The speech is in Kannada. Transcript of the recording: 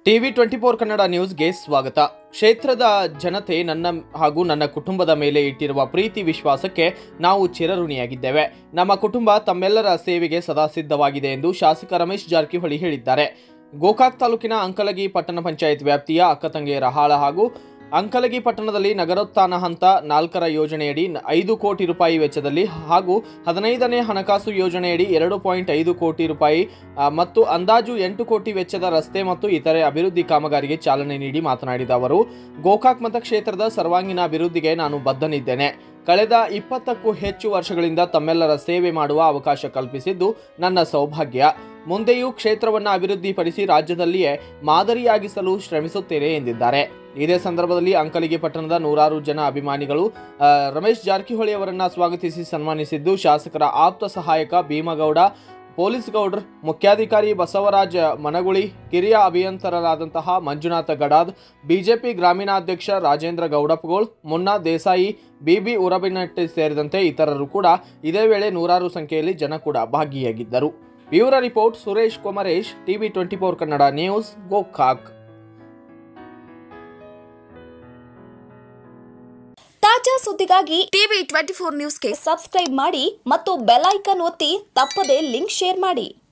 ಟಿವಿ ಟ್ವೆಂಟಿ ಫೋರ್ ಕನ್ನಡ ನ್ಯೂಸ್ಗೆ ಸ್ವಾಗತ ಕ್ಷೇತ್ರದ ಜನತೆ ನನ್ನ ಹಾಗೂ ನನ್ನ ಕುಟುಂಬದ ಮೇಲೆ ಇಟ್ಟಿರುವ ಪ್ರೀತಿ ವಿಶ್ವಾಸಕ್ಕೆ ನಾವು ಚಿರಋಣಿಯಾಗಿದ್ದೇವೆ ನಮ್ಮ ಕುಟುಂಬ ತಮ್ಮೆಲ್ಲರ ಸೇವೆಗೆ ಸದಾ ಸಿದ್ಧವಾಗಿದೆ ಎಂದು ಶಾಸಕ ರಮೇಶ್ ಜಾರಕಿಹೊಳಿ ಹೇಳಿದ್ದಾರೆ ಗೋಕಾಕ್ ತಾಲೂಕಿನ ಅಂಕಲಗಿ ಪಟ್ಟಣ ಪಂಚಾಯತ್ ವ್ಯಾಪ್ತಿಯ ಅಕ್ಕತಂಗಿಯರ ಹಾಳ ಹಾಗೂ ಅಂಕಲಗಿ ಪಟ್ಟಣದಲ್ಲಿ ನಗರೋತ್ಥಾನ ಹಂತ ನಾಲ್ಕರ ಯೋಜನೆಯಡಿ ನ- ಐದು ಕೋಟಿ ರೂಪಾಯಿ ವೆಚ್ಚದಲ್ಲಿ ಹಾಗೂ ಹದಿನೈದನೇ ಹಣಕಾಸು ಯೋಜನೆಯಡಿ ಎರಡು ಪಾಯಿಂಟ್ ಐದು ಕೋಟಿ ರೂಪಾಯಿ ಆ, ಮತ್ತು ಅಂದಾಜು ಎಂಟು ಕೋಟಿ ವೆಚ್ಚದ ರಸ್ತೆ ಮತ್ತು ಇತರೆ ಅಭಿವೃದ್ಧಿ ಕಾಮಗಾರಿಗೆ ಚಾಲನೆ ನೀಡಿ ಮಾತನಾಡಿದ ಅವರು ಗೋಕಾಕ್ ಮತಕ್ಷೇತ್ರದ ಸರ್ವಾಂಗೀಣ ಅಭಿವೃದ್ಧಿಗೆ ನಾನು ಬದ್ಧನಿದ್ದೇನೆ ಕಳೆದ ಇಪ್ಪತ್ತಕ್ಕೂ ಹೆಚ್ಚು ವರ್ಷಗಳಿಂದ ತಮ್ಮೆಲ್ಲರ ಸೇವೆ ಮಾಡುವ ಅವಕಾಶ ಕಲ್ಪಿಸಿದ್ದು ನನ್ನ ಸೌಭಾಗ್ಯ ಮುಂದೆಯೂ ಕ್ಷೇತ್ರವನ್ನು ಅಭಿವೃದ್ಧಿಪಡಿಸಿ ರಾಜ್ಯದಲ್ಲಿಯೇ ಮಾದರಿಯಾಗಿಸಲು ಶ್ರಮಿಸುತ್ತೇನೆ ಎಂದಿದ್ದಾರೆ ಇದೇ ಸಂದರ್ಭದಲ್ಲಿ ಅಂಕಲಿಗೆ ಪಟ್ಟಣದ ನೂರಾರು ಜನ ಅಭಿಮಾನಿಗಳು ಆ, ರಮೇಶ್ ಜಾರಕಿಹೊಳಿ ಅವರನ್ನ ಸ್ವಾಗತಿಸಿ ಸನ್ಮಾನಿಸಿದ್ದು ಶಾಸಕರ ಆಪ್ತ ಸಹಾಯಕ ಭೀಮಗೌಡ ಪೊಲೀಸ್ ಗೌಡ್ರ್ ಮುಖ್ಯಾಧಿಕಾರಿ ಬಸವರಾಜ ಮನಗುಳಿ ಕಿರಿಯ ಅಭಿಯಂತರರಾದಂತಹ ಮಂಜುನಾಥ ಗಡಾದ್ ಬಿಜೆಪಿ ಗ್ರಾಮೀಣಾಧ್ಯಕ್ಷ ರಾಜೇಂದ್ರ ಗೌಡಪ್ಗೋಳ್ ಮುನ್ನಾ ದೇಸಾಯಿ ಬಿಬಿ ಉರಬಿನಟ್ಟಿ ಸೇರಿದಂತೆ ಇತರರು ಕೂಡ ಇದೇ ವೇಳೆ ನೂರಾರು ಸಂಖ್ಯೆಯಲ್ಲಿ ಜನ ಕೂಡ ಭಾಗಿಯಾಗಿದ್ದರು bureau report Suresh Komaresh TV twenty four Kannada news Gokak ತಾಜಾ ಸುದ್ದಿಗಾಗಿ ಟಿವಿ ಟ್ವೆಂಟಿ ಫೋರ್ ನ್ಯೂಸ್ಗೆ ಸಬ್ಸ್ಕ್ರೈಬ್ ಮಾಡಿ ಮತ್ತು ಬೆಲ್ ಐಕಾನ್ ಒತ್ತಿ ತಪ್ಪದೇ ಲಿಂಕ್ ಶೇರ್ ಮಾಡಿ